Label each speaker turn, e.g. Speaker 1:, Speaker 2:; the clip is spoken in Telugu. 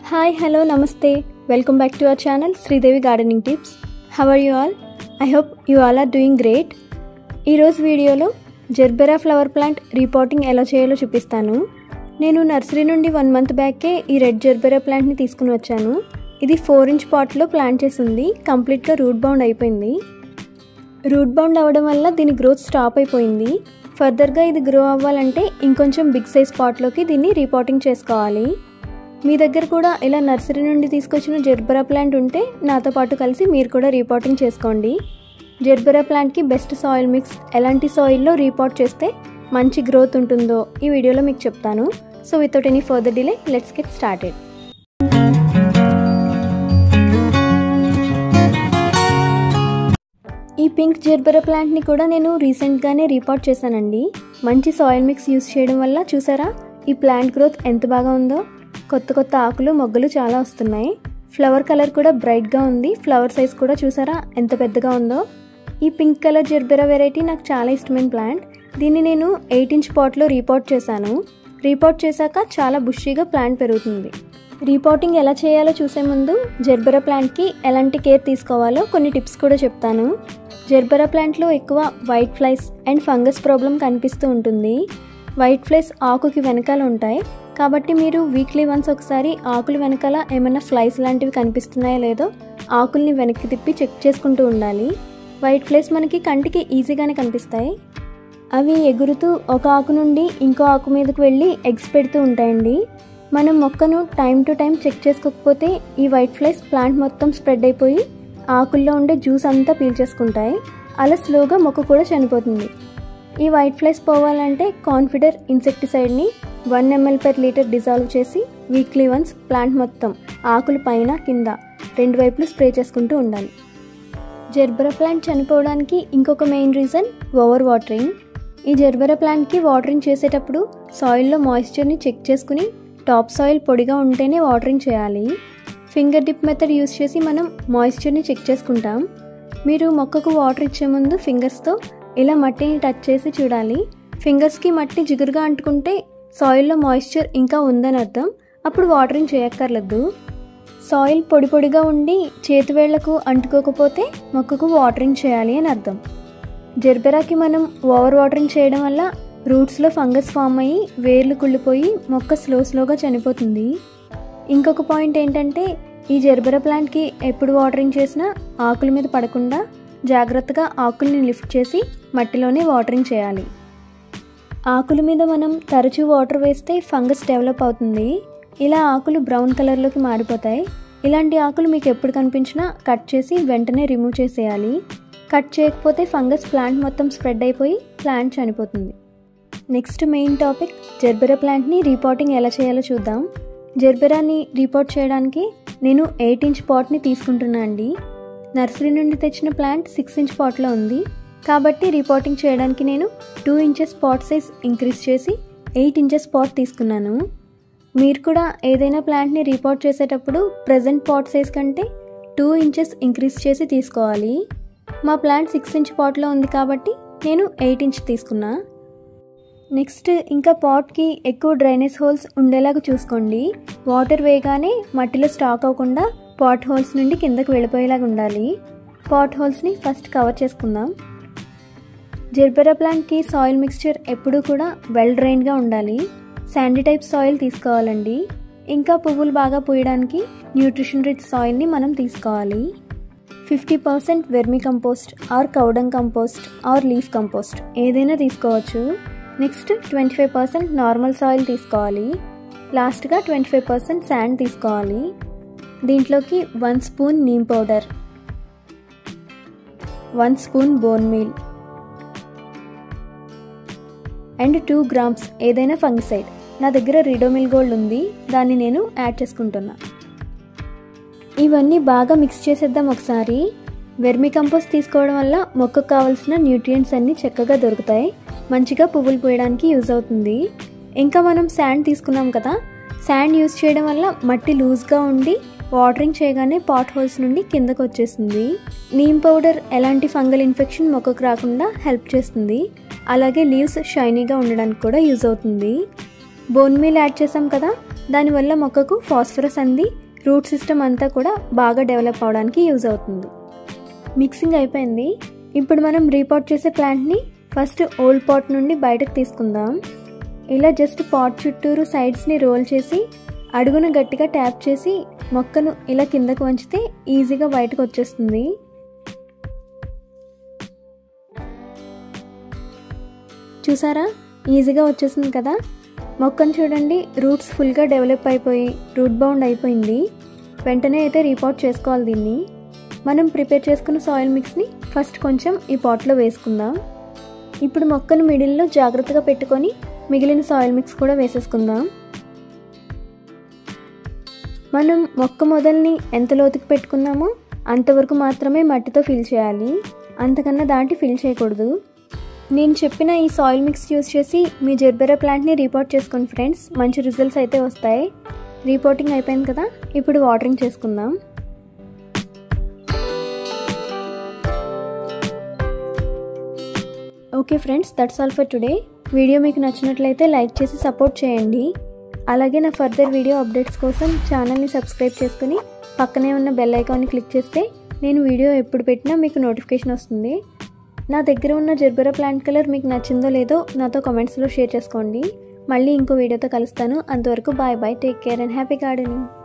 Speaker 1: హాయ్ హలో నమస్తే welcome back to our channel Sridevi gardening tips how are you all I hope you all are doing great ఈరోజు వీడియోలో జెర్బెరా ఫ్లవర్ ప్లాంట్ రీపాటింగ్ ఎలా చేయాలో చూపిస్తాను నేను నర్సరీ నుండి వన్ మంత్ బ్యాకే ఈ రెడ్ జెర్బెరా ప్లాంట్ని తీసుకుని వచ్చాను ఇది ఫోర్ ఇంచ్ పాట్లో ప్లాంట్ చేసి ఉంది కంప్లీట్గా రూట్ బౌండ్ అయిపోయింది రూట్ బౌండ్ అవ్వడం వల్ల దీని గ్రోత్ స్టాప్ అయిపోయింది ఫర్దర్గా ఇది గ్రో అవ్వాలంటే ఇంకొంచెం బిగ్ సైజ్ పాట్లోకి దీన్ని రీపాటింగ్ చేసుకోవాలి మీ దగ్గర కూడా ఇలా నర్సరీ నుండి తీసుకొచ్చిన జెర్బరా ప్లాంట్ ఉంటే నాతో పాటు కలిసి మీరు కూడా రీపాటింగ్ చేసుకోండి జెర్బరా ప్లాంట్కి బెస్ట్ సాయిల్ మిక్స్ ఎలాంటి సాయిల్లో రీపాట్ చేస్తే మంచి గ్రోత్ ఉంటుందో ఈ వీడియోలో మీకు చెప్తాను so without any further delay let's get started ఈ పింక్ జెర్బెరా ప్లాంట్ని కూడా నేను రీసెంట్గానే రీపాట్ చేశానండి మంచి సాయిల్ మిక్స్ యూస్ చేయడం వల్ల చూసారా ఈ ప్లాంట్ గ్రోత్ ఎంత బాగా ఉందో కొత్త కొత్త ఆకులు మొగ్గలు చాలా వస్తున్నాయి ఫ్లవర్ కలర్ కూడా బ్రైట్గా ఉంది ఫ్లవర్ సైజ్ కూడా చూసారా ఎంత పెద్దగా ఉందో ఈ పింక్ కలర్ జెర్బెరా వెరైటీ నాకు చాలా ఇష్టమైన ప్లాంట్ దీన్ని నేను ఎయిట్ ఇంచ్ పాట్లో రీపాట్ చేశాను రీపాట్ చేశాక చాలా బుషీగా ప్లాంట్ పెరుగుతుంది రీపాటింగ్ ఎలా చేయాలో చూసే ముందు జెర్బెరా ప్లాంట్కి ఎలాంటి కేర్ తీసుకోవాలో కొన్ని టిప్స్ కూడా చెప్తాను జెర్బెరా ప్లాంట్లో ఎక్కువ white flies and fungus problem కనిపిస్తూ ఉంటుంది వైట్ ఫ్లైస్ ఆకుకి వెనకాల ఉంటాయి కాబట్టి మీరు వీక్లీ వన్స్ ఒకసారి ఆకులు వెనకాల ఏమైనా ఫ్లైస్ లాంటివి కనిపిస్తున్నాయో లేదో ఆకుల్ని వెనక్కి తిప్పి చెక్ చేసుకుంటూ ఉండాలి వైట్ ఫ్లైస్ మనకి కంటికి ఈజీగానే కనిపిస్తాయి అవి ఎగురుతూ ఒక ఆకు నుండి ఇంకో ఆకు మీదకు వెళ్ళి ఎగ్స్ పెడుతూ ఉంటాయండి మనం మొక్కను టైం టు టైం చెక్ చేసుకోకపోతే ఈ వైట్ ఫ్లైస్ ప్లాంట్ మొత్తం స్ప్రెడ్ అయిపోయి ఆకుల్లో ఉండే జ్యూస్ అంతా పీల్చేసుకుంటాయి అలా స్లోగా మొక్క కూడా చనిపోతుంది ఈ వైట్ ఫ్లైస్ పోవాలంటే కాన్ఫిడర్ ఇన్సెక్టిసైడ్ని one ML per litre dissolve చేసి వీక్లీ వన్స్ ప్లాంట్ మొత్తం ఆకుల పైన కింద రెండు వైపులు స్ప్రే చేసుకుంటూ ఉండాలి జెర్బరా ప్లాంట్ చనిపోవడానికి ఇంకొక మెయిన్ రీజన్ ఓవర్ వాటరింగ్ ఈ జెర్బరా ప్లాంట్కి వాటరింగ్ చేసేటప్పుడు సాయిల్లో మాయిశ్చర్ని చెక్ చేసుకుని టాప్ సాయిల్ పొడిగా ఉంటేనే వాటరింగ్ చేయాలి ఫింగర్ డిప్ మెథడ్ యూస్ చేసి మనం మాయిశ్చర్ని చెక్ చేసుకుంటాం మీరు మొక్కకు వాటర్ ఇచ్చే ముందు ఫింగర్స్తో ఇలా మట్టిని టచ్ చేసి చూడాలి ఫింగర్స్కి మట్టి జిగురుగా అంటుకుంటే సాయిల్లో మాయిశ్చర్ ఇంకా ఉందని అర్థం అప్పుడు వాటరింగ్ చేయక్కర్లేదు సాయిల్ పొడి పొడిగా ఉండి చేతివేళ్లకు అంటుకోకపోతే మొక్కకు వాటరింగ్ చేయాలి అని అర్థం జెర్బెరాకి మనం ఓవర్ వాటరింగ్ చేయడం వల్ల రూట్స్లో ఫంగస్ ఫామ్ అయ్యి వేర్లు కుళ్ళిపోయి మొక్క స్లో స్లోగా చనిపోతుంది ఇంకొక పాయింట్ ఏంటంటే ఈ జెర్బెరా ప్లాంట్కి ఎప్పుడు వాటరింగ్ చేసినా ఆకుల మీద పడకుండా జాగ్రత్తగా ఆకుల్ని లిఫ్ట్ చేసి మట్టిలోనే వాటరింగ్ చేయాలి ఆకుల మీద మనం తరచూ వాటర్ వేస్తే ఫంగస్ డెవలప్ అవుతుంది ఇలా ఆకులు బ్రౌన్ కలర్లోకి మారిపోతాయి ఇలాంటి ఆకులు మీకు ఎప్పుడు కనిపించినా కట్ చేసి వెంటనే రిమూవ్ చేసేయాలి కట్ చేయకపోతే ఫంగస్ ప్లాంట్ మొత్తం స్ప్రెడ్ అయిపోయి ప్లాంట్ చనిపోతుంది నెక్స్ట్ మెయిన్ టాపిక్ జెర్బెరా ప్లాంట్ని రీపాటింగ్ ఎలా చేయాలో చూద్దాం జెర్బెరాని రీపాట్ చేయడానికి నేను ఎయిట్ ఇంచ్ పాట్ని తీసుకుంటున్నా అండి నర్సరీ నుండి తెచ్చిన ప్లాంట్ సిక్స్ ఇంచ్ పాట్లో ఉంది కాబట్టి రీపాటింగ్ చేయడానికి నేను two inches pot size increase చేసి ఎయిట్ ఇంచెస్ పాట్ తీసుకున్నాను మీరు కూడా ఏదైనా ప్లాంట్ని రీపాట్ చేసేటప్పుడు ప్రజెంట్ పాట్ సైజ్ కంటే టూ ఇంచెస్ ఇంక్రీజ్ చేసి తీసుకోవాలి మా ప్లాంట్ సిక్స్ ఇంచ్ పాట్లో ఉంది కాబట్టి నేను ఎయిట్ ఇంచ్ తీసుకున్నా నెక్స్ట్ ఇంకా పాట్కి ఎక్కువ డ్రైనేజ్ హోల్స్ ఉండేలాగా చూసుకోండి వాటర్ వేయగానే మట్టిలో స్టాక్ అవ్వకుండా పాట్ హోల్స్ నుండి కిందకు వెళ్ళిపోయేలాగా ఉండాలి పాట్ హోల్స్ని ఫస్ట్ కవర్ చేసుకుందాం జెర్బెరా ప్లాంట్కి సాయిల్ మిక్స్చర్ ఎప్పుడూ కూడా వెల్ డ్రైన్గా ఉండాలి శాండీ టైప్ సాయిల్ తీసుకోవాలండి ఇంకా పువ్వులు బాగా పూయడానికి న్యూట్రిషన్ రిచ్ సాయిల్ని మనం తీసుకోవాలి fifty percent vermicompost or cow dung compost or leaf compost ఏదైనా తీసుకోవచ్చు next twenty five percent normal soil తీసుకోవాలి లాస్ట్గా ట్వంటీ ఫైవ్ పర్సెంట్ శాండ్ తీసుకోవాలి దీంట్లోకి one spoon neem powder one spoon bone meal and two grams ఏదైనా ఫంగిసైడ్ నా దగ్గర రిడోమిల్ గోల్డ్ ఉంది దాన్ని నేను యాడ్ చేసుకుంటున్నా ఇవన్నీ బాగా మిక్స్ చేసేద్దాం ఒకసారి వెర్మి కంపోస్ట్ తీసుకోవడం వల్ల మొక్కకు కావాల్సిన న్యూట్రియంట్స్ అన్నీ చక్కగా దొరుకుతాయి మంచిగా పువ్వులు పోయడానికి యూజ్ అవుతుంది ఇంకా మనం శాండ్ తీసుకున్నాం కదా శాండ్ యూజ్ చేయడం వల్ల మట్టి లూజ్గా ఉండి వాటరింగ్ చేయగానే పాట్ హోల్స్ నుండి కిందకు వచ్చేస్తుంది నీమ్ పౌడర్ ఎలాంటి ఫంగల్ ఇన్ఫెక్షన్ మొక్కకు రాకుండా హెల్ప్ చేస్తుంది అలాగే లీవ్స్ షైనీగా ఉండడానికి కూడా యూజ్ అవుతుంది బోన్ మీల్ యాడ్ చేసాం కదా దానివల్ల మొక్కకు ఫాస్ఫరస్ అంది రూట్ సిస్టమ్ అంతా కూడా బాగా డెవలప్ అవడానికి యూజ్ అవుతుంది మిక్సింగ్ అయిపోయింది ఇప్పుడు మనం రీపాట్ చేసే ప్లాంట్ని ఫస్ట్ ఓల్డ్ పాట్ నుండి బయటకు తీసుకుందాం ఇలా జస్ట్ పాట్ చుట్టూరు సైడ్స్ని రోల్ చేసి అడుగున గట్టిగా ట్యాప్ చేసి మొక్కను ఇలా కిందకు వంచితే ఈజీగా బయటకు వచ్చేస్తుంది చూసారా ఈజీగా వచ్చేసింది కదా మొక్కను చూడండి రూట్స్ ఫుల్గా డెవలప్ అయిపోయి రూట్ బౌండ్ అయిపోయింది వెంటనే అయితే రీపాట్ చేసుకోవాలి దీన్ని మనం ప్రిపేర్ చేసుకున్న సాయిల్ మిక్స్ని ఫస్ట్ కొంచెం ఈ పాట్లో వేసుకుందాం ఇప్పుడు మొక్కను మిడిల్లో జాగ్రత్తగా పెట్టుకొని మిగిలిన సాయిల్ మిక్స్ కూడా వేసేసుకుందాం మనం మొక్క మొదల్ని ఎంత లోతుకి పెట్టుకున్నామో అంతవరకు మాత్రమే మట్టితో ఫిల్ చేయాలి అంతకన్నా దాటి ఫిల్ చేయకూడదు నేను చెప్పిన ఈ సాయిల్ మిక్స్ యూస్ చేసి మీ జెర్బెరా ప్లాంట్ని రిపోర్ట్ చేసుకోండి ఫ్రెండ్స్ మంచి రిజల్ట్స్ అయితే వస్తాయి రిపోర్టింగ్ అయిపోయింది కదా ఇప్పుడు వాటరింగ్ చేసుకుందాం okay friends that's all for today video మీకు నచ్చినట్లయితే లైక్ చేసి సపోర్ట్ చేయండి అలాగే నా ఫర్దర్ వీడియో అప్డేట్స్ కోసం ఛానల్ని సబ్స్క్రైబ్ చేసుకుని పక్కనే ఉన్న బెల్ ఐకాన్ని క్లిక్ చేస్తే నేను వీడియో ఎప్పుడు పెట్టినా మీకు నోటిఫికేషన్ వస్తుంది నా దగ్గర ఉన్న జెర్బెరా ప్లాంట్ కలర్ మీకు నచ్చిందో లేదో నాతో కామెంట్స్లో షేర్ చేసుకోండి మళ్ళీ ఇంకో వీడియోతో కలుస్తాను అంతవరకు bye bye take care and happy gardening